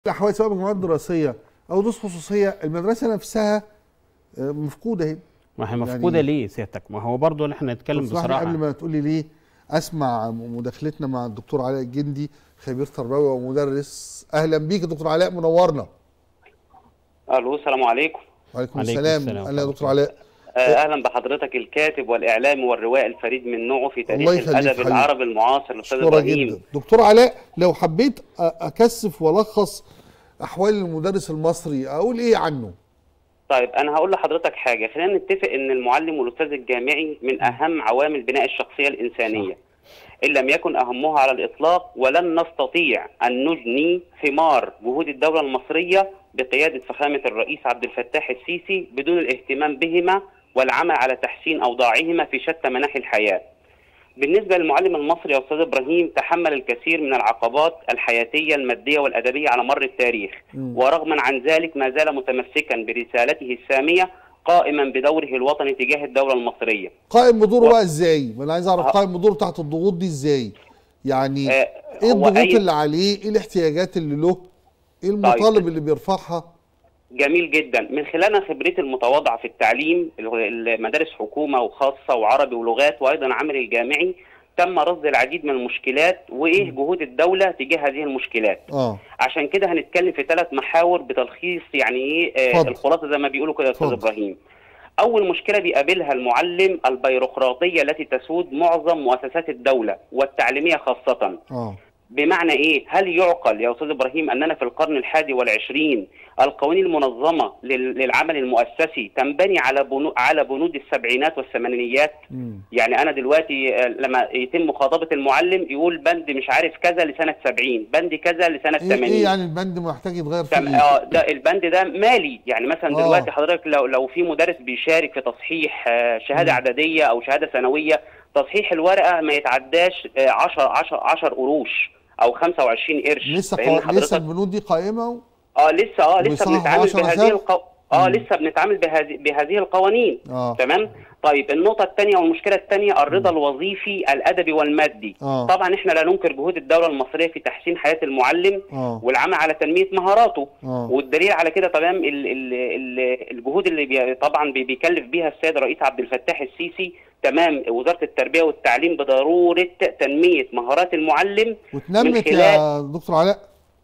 الاحوال سواء مجموعات دراسيه او دروس خصوصيه المدرسه نفسها آه، مفقوده اهي ما هي مفقوده يعني- ليه سيادتك ما هو برضه احنا نتكلم اسمح لي بصراحه قبل ما تقولي ليه اسمع مداخلتنا مع الدكتور علاء الجندي خبير تربوي ومدرس اهلا بيك يا دكتور علاء منورنا الو السلام عليكم وعليكم عليكم السلام السلام اهلا يا ورحمة دكتور علاء آه، اهلا بحضرتك الكاتب والاعلامي والروائي الفريد من نوعه في تاريخ الله يخليك الادب حبيبي. العربي المعاصر الاستاذ مشكورة ابراهيم جدا دكتور علاء لو حبيت أ- اكثف والخص احوال المدرس المصري اقول ايه عنه طيب انا هقول لحضرتك حاجه خلينا نتفق ان المعلم والاستاذ الجامعي من اهم عوامل بناء الشخصيه الانسانيه ان لم يكن اهمها على الاطلاق ولن نستطيع ان نجني ثمار جهود الدوله المصريه بقياده فخامه الرئيس عبد الفتاح السيسي بدون الاهتمام بهما والعمل على تحسين اوضاعهما في شتى مناحي الحياه بالنسبه للمعلم المصري يا استاذ ابراهيم تحمل الكثير من العقبات الحياتيه الماديه والادبيه على مر التاريخ مم. ورغما عن ذلك ما زال متمسكا برسالته الساميه قائما بدوره الوطني تجاه الدوله المصريه قائم بدوره و- بقى ازاي ما انا عايز اعرف آه. قائم بدوره تحت الضغوط دي ازاي يعني آه، ايه هو الضغوط أي- اللي عليه ايه الاحتياجات اللي له ايه المطالب اللي بيرفعها جميل جدا من خلال خبرتي المتواضعه في التعليم المدارس حكومه وخاصه وعربي ولغات وايضا عمل الجامعي تم رصد العديد من المشكلات وايه جهود الدوله تجاه هذه المشكلات اه عشان كده هنتكلم في ثلاث محاور بتلخيص يعني ايه آه، اتفضل. الخلاصه زي ما بيقولوا كده يا استاذ اتفضل. ابراهيم اول مشكله بيقابلها المعلم البيروقراطيه التي تسود معظم مؤسسات الدوله والتعليميه خاصه اه بمعنى ايه؟ هل يعقل يا استاذ ابراهيم اننا في القرن الحادي والعشرين القوانين المنظمه لل- للعمل المؤسسي تنبني على بنو على بنود السبعينات والثمانينيات؟ مم. يعني انا دلوقتي آه، لما يتم مخاطبه المعلم يقول بند مش عارف كذا لسنه 70 بند كذا لسنه ايه, 80 إيه يعني البند محتاج يتغير فيه تم- ايه اه ده البند ده مالي يعني مثلا آه. دلوقتي حضرتك لو لو في مدرس بيشارك في تصحيح آه، شهاده مم. اعداديه او شهاده ثانويه تصحيح الورقه ما يتعداش 10 10 10 قروش او 25 قرش لسه فاهم قا... لسه حضرتك؟ البنود دي قائمه و... اه لسه اه لسه ويصححوا بنتعامل 10 بهذه سنة؟ القو... اه مم. لسه بنتعامل بهذه بهذه القوانين اه تمام طيب النقطة الثانية والمشكلة الثانية الرضا الوظيفي الأدبي والمادي آه. طبعا احنا لا ننكر جهود الدولة المصرية في تحسين حياة المعلم اه والعمل على تنمية مهاراته اه والدليل على كده تمام ال ال ال الجهود اللي بي طبعا بي بيكلف بيها السيد الرئيس عبد الفتاح السيسي تمام وزاره التربيه والتعليم بضروره تنميه مهارات المعلم واتنمت من يا دكتور علاء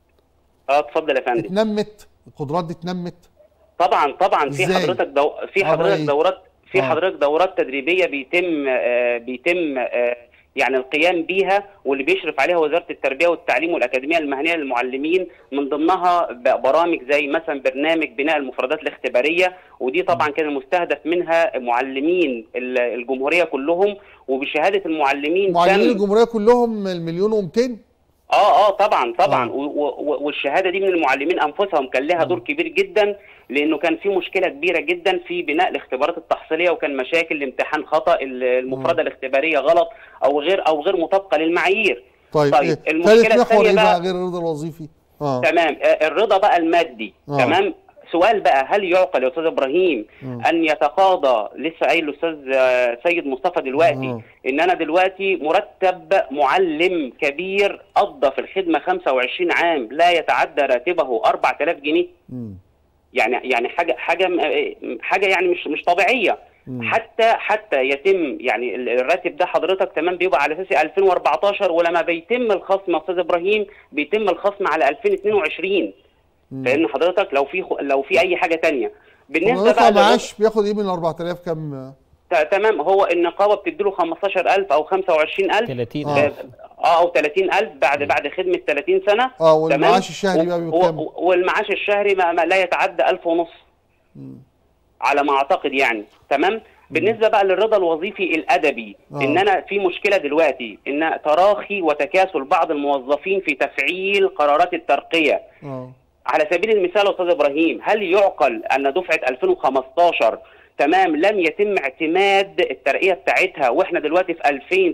اه اتفضل يا فندم اتنمت القدرات دي اتنمت طبعا طبعا في إزاي؟ حضرتك دو في آه، حضرتك رأيي. دورات في آه. حضرتك دورات تدريبيه بيتم آه بيتم آه يعني القيام بيها واللي بيشرف عليها وزاره التربيه والتعليم والاكاديميه المهنيه للمعلمين من ضمنها ب- برامج زي مثلا برنامج بناء المفردات الاختباريه ودي طبعا كان المستهدف منها معلمين ال- الجمهوريه كلهم وبشهاده المعلمين معلمين تم- الجمهوريه كلهم المليون و200 اه اه طبعا طبعا آه. و- و- والشهاده دي من المعلمين انفسهم كان لها دور كبير جدا لانه كان في مشكله كبيره جدا في بناء الاختبارات التحصيليه وكان مشاكل الامتحان خطا ال- المفرده الاختباريه غلط او غير او غير مطابقه للمعايير طيب, طيب، إيه؟ المشكلة ثالث محور الثانية ايه بقى بقى- غير الرضا الوظيفي اه تمام آه، الرضا بقى المادي آه. تمام سؤال بقى هل يعقل يا استاذ ابراهيم مم. ان يتقاضى لسه قايل الاستاذ آه، سيد مصطفى دلوقتي آه. ان انا دلوقتي مرتب معلم كبير قضى في الخدمه 25 عام لا يتعدى راتبه 4000 جنيه مم. يعني يعني حاجه حاجه م- حاجه يعني مش مش طبيعيه مم. حتى حتى يتم يعني ال- الراتب ده حضرتك تمام بيبقى على اساس 2014 ولما بيتم الخصم يا استاذ ابراهيم بيتم الخصم على 2022 مم. فان حضرتك لو في خ- لو في اي حاجه تانية بالنسبه بالنسبه بقى للرضا- معاش بياخد ايه من 4000 كام ت- تمام هو النقابه بتديله 15000 او 25000 30 آه. اه اه او 30000 بعد بعد خدمه 30 سنه اه والمعاش الشهري بقى و- بيبقى كام و- والمعاش الشهري ما, ما لا يتعدى 1000 ونص مم. على ما اعتقد يعني تمام بالنسبه بقى للرضا الوظيفي الادبي آه. ان انا في مشكله دلوقتي ان تراخي وتكاسل بعض الموظفين في تفعيل قرارات الترقيه اه على سبيل المثال يا استاذ ابراهيم هل يعقل ان دفعه 2015 تمام لم يتم اعتماد الترقيه بتاعتها واحنا دلوقتي في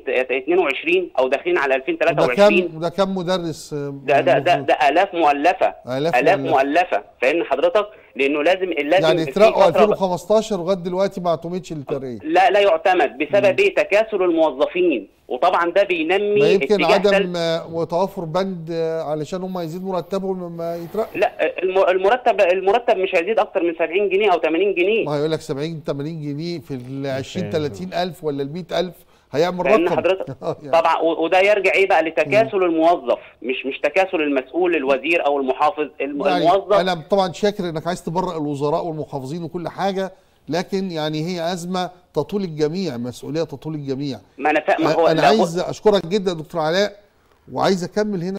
2022 او داخلين على ده 2023 كام ده كام مدرس آه، ده ده ده, ده الاف مؤلفه آلاف الاف مؤلفة. مؤلفه فان حضرتك لانه لازم لازم يعني في اترقوا فترة- 2015 لغايه دلوقتي ما اعتمدش للترقيه لا لا يعتمد بسبب ايه تكاسل الموظفين وطبعا ده بينمي ما يمكن اتجاه عدم سلبي. آه، وتوافر بند آه، علشان هم يزيد مرتبهم لما يترقوا لا الم- المرتب المرتب مش هيزيد اكتر من 70 جنيه او 80 جنيه ما هيقول لك 70 80 جنيه في ال 20 فاهم. 30 الف ولا ال 100 الف هيعمل لان رقم حضرتك يعني. طبعا و- وده يرجع ايه بقى لتكاسل الموظف مش مش تكاسل المسؤول الوزير او المحافظ الم- يعني الموظف انا طبعا شاكر انك عايز تبرئ الوزراء والمحافظين وكل حاجه لكن يعني هي ازمه تطول الجميع مسؤوليه تطول الجميع ما انا فا- ما هو انا لابد- عايز اشكرك جدا يا دكتور علاء وعايز اكمل هنا